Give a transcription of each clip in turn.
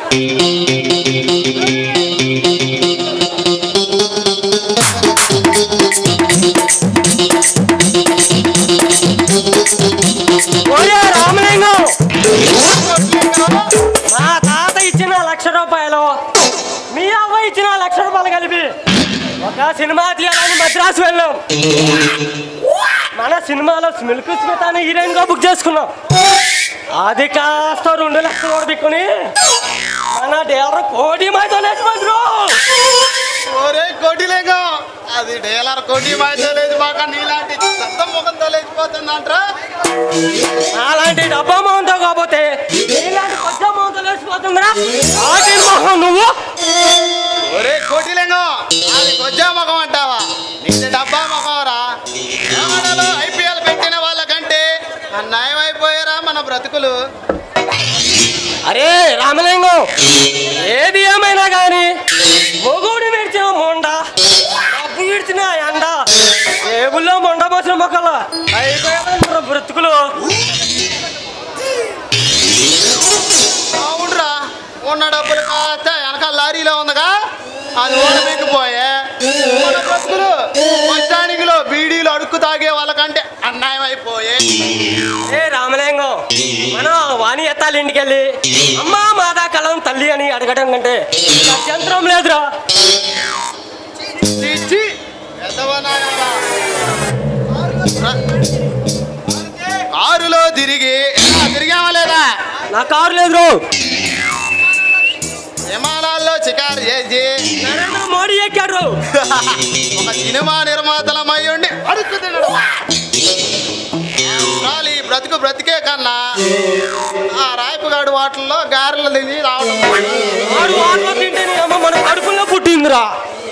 ఒరే రామలింగం మా తాత ఇచ్చిన లక్ష రూపాయలు మీ అవ్వ ఇచ్చిన లక్ష రూపాయలు కలిపి ఒక సినిమా తీయాలని మద్రాసు వెళ్ళాం మన సినిమాలో స్మిల్క్ స్మిత్ అని హీరోయిన్ గా బుక్ చేసుకున్నాం అది కాస్త రెండు లక్షలు ఓడిపిక్కుని మన డేవర్ కోటి మైతో లేచిపోతురు ఒరే కోటిలేగా అది డేలర్ కోటి మాయతో లేదు మాక నీలాంటి సత్తం ముఖంతో లేచిపోతుందంట్రా అలాంటి డబ్బా మొహంతో కాకపోతే ఇలాంటి కొత్త మొహంతో లేచిపోతుందిరా ఆటి మొహం నువ్వు ఒరే కోటిలేంగో అది కొజ్జా ముఖం అంటావా నీది డబ్బా ముఖం రా ఏమనాలో ఐపీఎల్ పెట్టిన వాళ్ళకంటే అన్యాయం అయిపోయారా మన బ్రతుకులు అరే రామలింగం ఏది ఏమైనా కానీ మొగుడు విడిచిన మొండ డబ్బు విడిచిన ఎండ టేబుల్లో మొండ పోసిన మొక్కలు అయిపోయారు బ్రతుకులు అవునరా ఉన్న డబ్బులు కాస్త వెనకాల లారీలో ఉందిగా అది ఓడబెక్కిపోయే మన బ్రతుకులు బస్టాండింగ్లో బీడీలు అడుక్కు తాగే వాళ్ళకంటే అన్యాయం అయిపోయే ఏ రామలింగం మనం వాణి ఎత్తాలి ఇంటికి వెళ్ళి అమ్మా మాదా కలం తల్లి అని అడగడం కంటే అత్యంతరం లేదురా చిచ్చి పెద్దవనాయాలా. కారులో తిరిగి ఆ, తిరిగామా లేదా నా కారు లేదు విమానాల్లో షికారు చేసి నరేంద్ర మోడీ ఎక్కాడు ఒక సినిమా నిర్మాతలమై ఉండి అడుక్కు తినడం చాలు ఈ బ్రతుకు బ్రతికే కన్నా ఆ రాయపుగాడు వాటిల్లో గారెలు తిని రావడం వాడు వాటిలో తింటేనే అమ్మ మన కడుపులో పుట్టిందిరా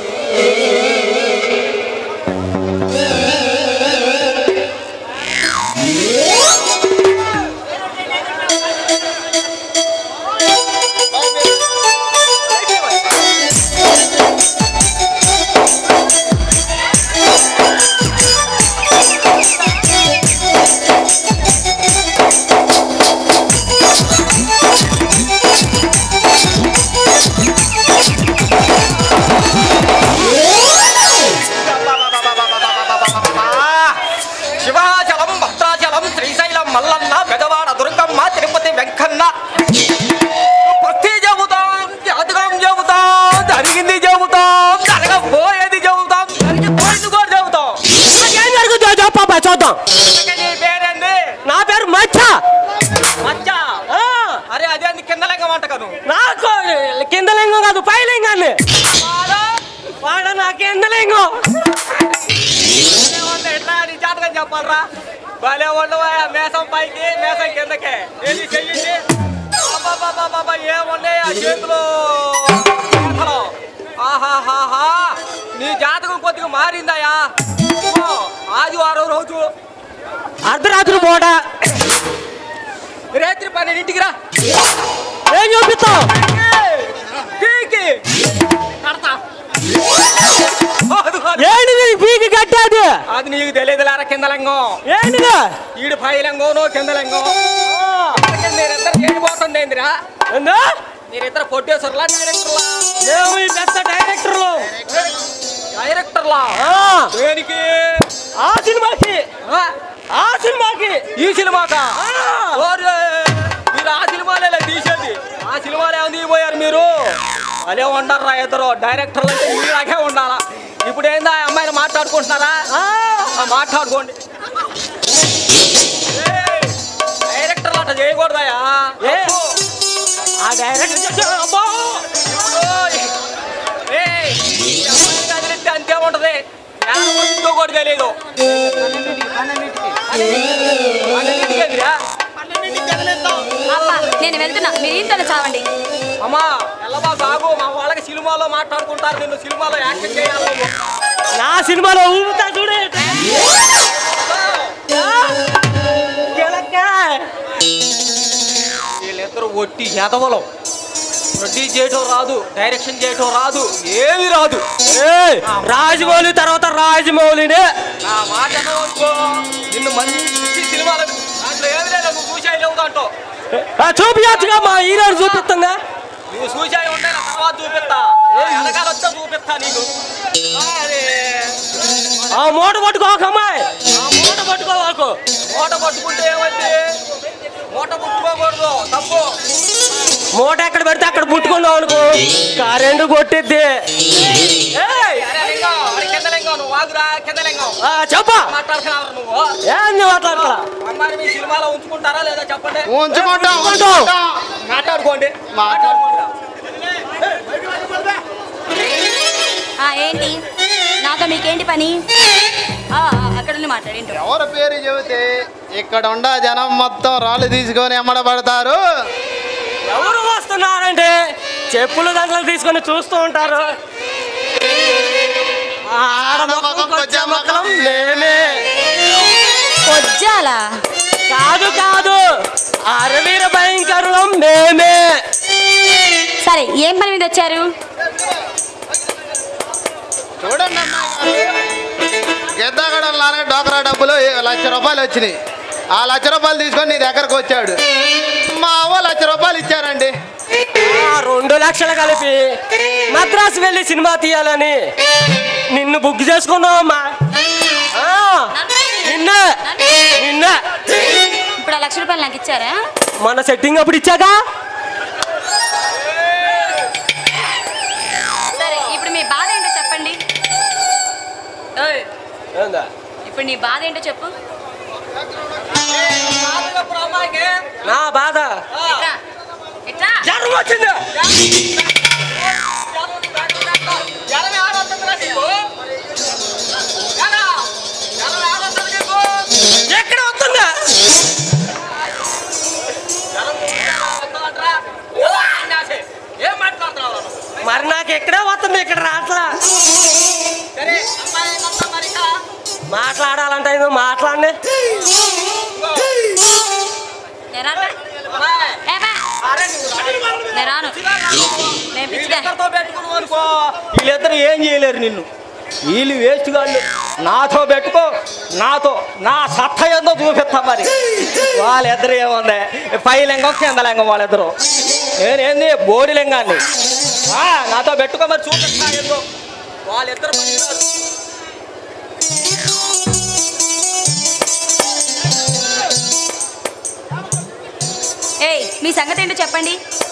శివాచలం భద్రాచలం శ్రీశైలం మల్లన్న పెదవాడ దుర్గమ్మ తిరుపతి వెంకన్న ప్రతి చెబుతాం జాతకం చెబుతాం జరిగింది చెబుతాం జరగబోయేది చెబుతాం జరిగిపోయింది కూడా చెబుతాం నాకేం జరుగుతుందో చెప్పబ్బా చూద్దాం ఇంతకీ నీ పేరేంది నా పేరు మచ్చ మచ్చా ఆ, అరే అదేంది కింద లెంగం అంట కను నాకు కింద లింగం కాదు పై లింగాన్ని వాడు నా కింద లింగం ఎట్లా నీ జాతకం చెప్పాలరా భలే ఉండవా మేసం పైకి మేసం కిందకే ఏది చెయ్యండి అబ్బబ్బబ్బబ్బబ్బ, ఏమున్నాయి ఆ చేతిలో చేతలు. ఆహాహాహా నీ జాతకం కొద్దిగా మారిందయా ఓ, ఆదివారం రోజు అర్ధరాత్రి పూట రాత్రి పన్నెండింటికి రా ఏం చూపిస్తావు పీకి కడతా అది కాదు. ఏంటిది పీకి కట్టాది అది నీకు తెలియదులేరా కింద లింగం ఏంటిది ఈడు పై లింగం కింద లింగం మీరిద్దరు చేయబోతుంది ఏందిరా ఏందా? మీరిద్దరు ప్రొడ్యూసర్లా డైరెక్టర్లా మేము ఈ పెద్ద డైరెక్టర్లు డైరెక్టర్లా ఆ, దేనికి ఆ సినిమాకి ఆ? ఆ సినిమాకి ఈ సినిమాకా ఆ. ఓరే, మీరు ఆ సినిమాలే తీసేది ఆ సినిమాలు ఏమైనా తీయబోయారు మీరు అదే ఉండారా ఇద్దరు డైరెక్టర్లు అంటే మీలాగే ఉండాలా ఇప్పుడు ఏందా ఆ అమ్మాయిని మాట్లాడుకుంటున్నారా ఆ, ఆ, మాట్లాడుకోండి ఏయ్, డైరెక్టర్లు అట్లా చేయకూడదయా ఏ? తప్పు. ఆ డైరెక్టర్ చెప్పాడు, అబ్బా ఏయ్, ఈ అమ్మాయిని కదిలిస్తే అంతే ఉంటది ఎలా వచ్చిందో కూడా తెలియదు పన్నెండింటికి ఎదురా? అమ్మా నేను వెళ్తున్నా మీరు ఇంతలో చావండి అమ్మా ఎల్లబా సాగు మా వాళ్ళకి సినిమాలో మాట్లాడుకుంటారు నిన్ను సినిమాలో యాక్షన్ చేయాలి నువ్వు. నా సినిమాలో ఊపుతా చూడే వీళ్ళిద్దరూ ఒట్టి ఎదవలం ప్రొడ్యూస్ చేయటం రాదు డైరెక్షన్ చేయటం రాదు ఏమి రాదు ఏయ్, రాజమౌళి తర్వాత రాజమౌళినే నా మాట అనుకో నిన్ను మంచి సినిమాలు దాంట్లో ఏమి లేదు నువ్వు చూసి చెబుతా అంటావు ఆ, చూపించచ్చుగా మా హీరోని చూపిస్తుందా నువ్వు చూసాయి ఉంటే నా తర్వాత చూపిస్తా ఏ వెనకాల వచ్చా చూపిస్తా నీకు అరే, ఆ మూట పట్టుకోక అమ్మాయి ఆ మూట పట్టుకోవాకు మూట పట్టుకుంటే ఏమైంది మూట పుట్టుకోకూడదు తప్పు మూట ఎక్కడ పెడితే అక్కడ పుట్టుకున్నావు అనుకో కరెంటు కొట్టిద్ది ఏయ్! అరే లింగం అరే కింద లింగం నువ్వు ఆగురా కింద లింగం ఆ, చెప్పా మాట్లాడుతున్నావు నువ్వు ఏంది మాట్లాడతా అమ్మాయిని మీ సినిమాలో ఉంచుకుంటారా లేదా చెప్పండి ఉంచుకుంటాం ఉంచుకుంటాం. ఉంచుకుంటాం. మాట్లాడుకోండి మాట్లాడుకుంటాం. ఆ, ఏంటి నాతో మీకేంటి పని ఆ, అక్కడ ఉండి మాట్లాడేంటో ఎవరి పేరు చెబితే ఇక్కడ ఉండ జనం మొత్తం రాళ్ళు తీసుకొని ఎమ్మడబడతారు ఎవరు వస్తున్నారంటే చెప్పులు దండలు తీసుకొని చూస్తూ ఉంటారు ఆడమొక్కం కొచ్చే మొక్కలం మేమే కొజ్జాలా కాదు కాదు అరవీర భయంకరులం మేమే సరే ఏం పని మీద వచ్చారు చూడండి గెద్దగడలానే డోకరా డబ్బులు లక్ష రూపాయలు వచ్చినాయి ఆ లక్ష రూపాయలు తీసుకొని నీ దగ్గరకు వచ్చాడు మా అవ్వ లక్ష రూపాయలు ఇచ్చారండి ఆ రెండు లక్షలు కలిపి మద్రాసు వెళ్ళి సినిమా తీయాలని నిన్ను బుక్ చేసుకున్నావమ్మా ఆ, నిన్న నిన్న ఇప్పుడు ఆ లక్ష రూపాయలు నాకు ఇచ్చారా మన సెట్టింగ్ అప్పుడు ఇచ్చాగా సరే ఇప్పుడు మీ బాధ ఏంటో చెప్పండి ఓయ్, ఇప్పుడు నీ బాధ ఏంటో చెప్పు మాట్లాడప్పుడు అమ్మాయికి నా బాధ ఎట్రా ఎట్రా జ్వరం వచ్చింది జనం ఆడొస్తుందిరా నీకు జనం జనం ఆడొస్తుంది నీకు ఎక్కడ వస్తుందా వస్తుందంటరా? సన్యాసి. ఏం మాట్లాడుతున్నావు నువ్వు? మరి నాకు ఎక్కడే వస్తుంది ఇక్కడ రాట్లా సరే అమ్మాయి ఏమన్నా మరి ఇంకా? మాట్లాడాలంటే ఏదో మాట్లాడండి నేను రాను. అమ్మాయి, ఏ బా. అరే నువ్వు రా. నేను రాను నేను పిచ్చిదా వీళ్ళిద్దరితో పెట్టుకున్నావు అనుకో వీళ్ళిద్దరు ఏం చేయలేరు నిన్ను వీళ్ళు వేస్ట్ గాళ్ళు నాతో పెట్టుకో నాతో నా సత్త ఏందో చూపిస్తా మరి వాళ్ళిద్దరు ఏముంది పై లింగం కింద లింగం వాళ్ళిద్దరు నేనేంది బోడి లింగాన్ని ఆ, నాతో పెట్టుకో మరి చూపిస్తా ఏందో వాళ్ళిద్దరు పనికిరారు. ఏయ్ మీ సంగతి ఏంటో చెప్పండి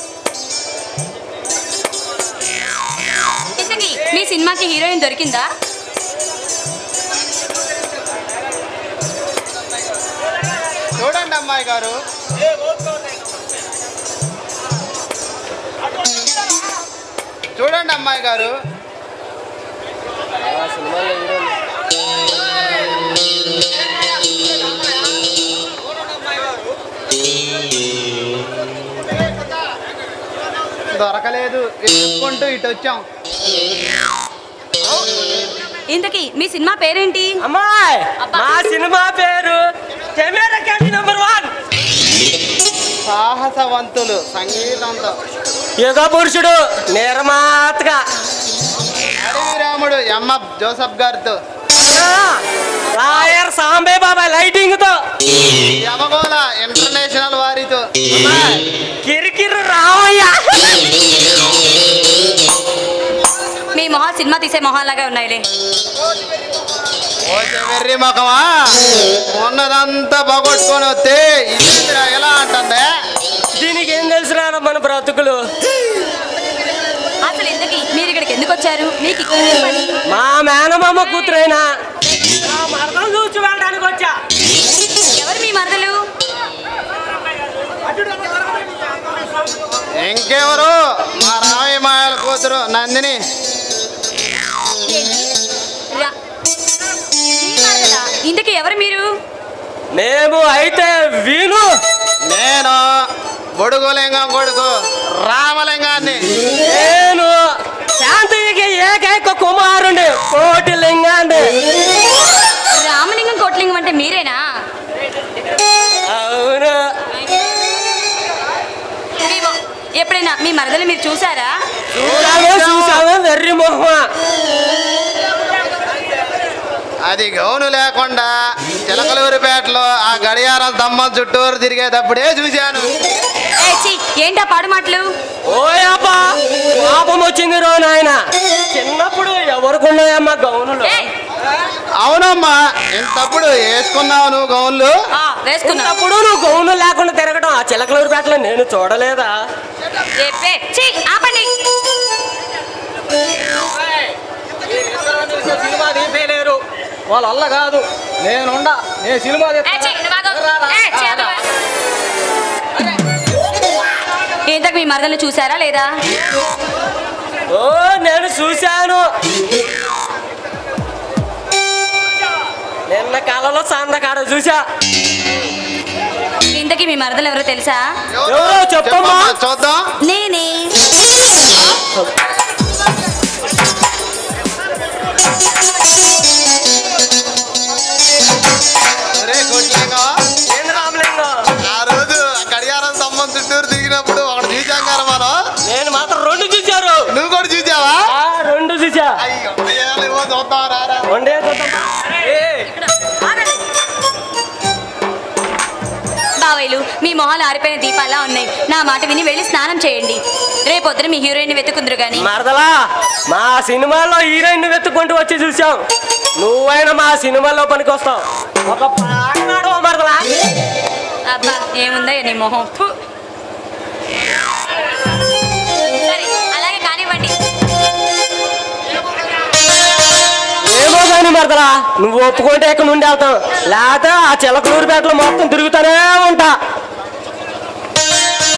ఇంతకీ మీ సినిమాకి హీరోయిన్ దొరికిందా చూడండి అమ్మాయి గారు చూడండి అమ్మాయి గారు దొరకలేదు వెతుక్కుంటూ ఇటు వచ్చాం ఇంతకీ మీ సినిమా పేరేంటి అమ్మాయి అబ్బా. మా సినిమా పేరు కెమెరా క్యాంటీ నెంబర్ వన్ సాహసవంతులు సంగీతంతో యుగ పురుషుడు నిర్మాతగా అడవి రాముడు ఎంఎఫ్ జోసఫ్ గారితో ఆ, లాయర్ సాంబే బాబాయ్ లైటింగ్ తో యమగోళ ఇంటర్నేషనల్ వారితో కిరికిరి రామయ్య మీ మొహాలు సినిమా తీసే మొహాలాగా ఉన్నాయిలే ఓ వెర్రి ముఖమా ఉన్నదంతా పోగొట్టుకొని వస్తే ఇదేంటిరా ఎలా అంటుందే దీనికి ఏం తెలుసురా మన బ్రతుకులు అసలు ఇంతకీ మీరు ఇక్కడికి ఎందుకు వచ్చారు మీకు ఇక్కడ ఏం పని మా మేనమామ కూతురైనా నా మరదలు చూసి వెళ్ళడానికి వచ్చా ఎవరు మీ మరదలు ఇంకెవరు మా రామయ్య మాయల కూతురు నందిని ఏంటి? రా- మీ మరదలా? ఇంతకీ ఎవరు మీరు మేము అయితే వీను నేను బొడుగులింగం కొడుకు రామలింగాన్ని నేను శాంతికి ఏకైక కుమారుండి కోటి లింగాన్ని రామలింగం కోట్లింగం అంటే మీరేనా అవును మీ మొ- ఎప్పుడైనా మీ మరదలు మీరు చూసారా చూసాము చూసాము వెర్రి మొహమా అది గౌను లేకుండా చిలకలూరిపేటలో ఆ గడియారం దమ్మం చుట్టూరు తిరిగేటప్పుడే చూశాను ఏ ఛీ, ఏంటా పాడు మాటలు ఓయబ్బా పాపం వచ్చింది రో నాయన చిన్నప్పుడు ఎవరికున్నాయమ్మా గౌనులు ఏయ్, అవునమ్మా ఇంతప్పుడు వేసుకున్నావు నువ్వు గౌన్లు ఆ, వేసుకున్నా చిన్నప్పుడు నువ్వు గౌనులు లేకుండా తిరగడం ఆ చిలకలూరిపేటలో నేను చూడలేదా చెప్పే ఛీ, ఆపండి సినిమా తీసేయలేరు వాళ్ళ వల్ల కాదు నేనుండా నేను సినిమా ఏ, ఛీ, నువ్వు ఆగు. ఏ, ఛీ, ఆగు. ఇంతకు మీ మరదలు చూసారా లేదా ఓ నేను చూశాను నిన్న కాలంలో సందకాడ చూసా ఇంతకీ మీ మరదలు ఎవరో తెలుసా ఎవరో చెప్పమ్మా. చూద్దాం నేనే ఒరే కోటిలింగం, ఏంది రామలింగం ఆ రోజు ఆ గడియారం దమ్మం చుట్టూరు తిరిగినప్పుడు ఒకటి చూసాం కదా మనం నేను మాత్రం రెండు చూశారు నువ్వు కూడా చూసావా ఆ, రెండు చూసా అయ్యో ఏమో చూద్దాం రారా రెండే చూద్దాం బావయ్యలు మీ మొహాలు ఆరిపోయిన దీపాలా ఉన్నాయి నా మాట విని వెళ్ళి స్నానం చేయండి రేపొద్దున మీ హీరోయిన్ వెతుకుందరు గాని మరదలా మా సినిమాలో హీరోయిన్ వెతుక్కుంటూ వచ్చి చూసాం నువ్వైనా మా సినిమాలో పనికొస్తావు ఒక పాటనాడు మరదలా అబ్బా ఏముందో నీ మొహం ఫు. సరే అలాగే కానివ్వండి ఏమో కానీ మరదలా నువ్వు ఒప్పుకుంటే ఇక్కడ నుండి వెళ్తాం లేకపోతే ఆ చిలకలూరుపేటలో మొత్తం తిరుగుతూనే ఉంటా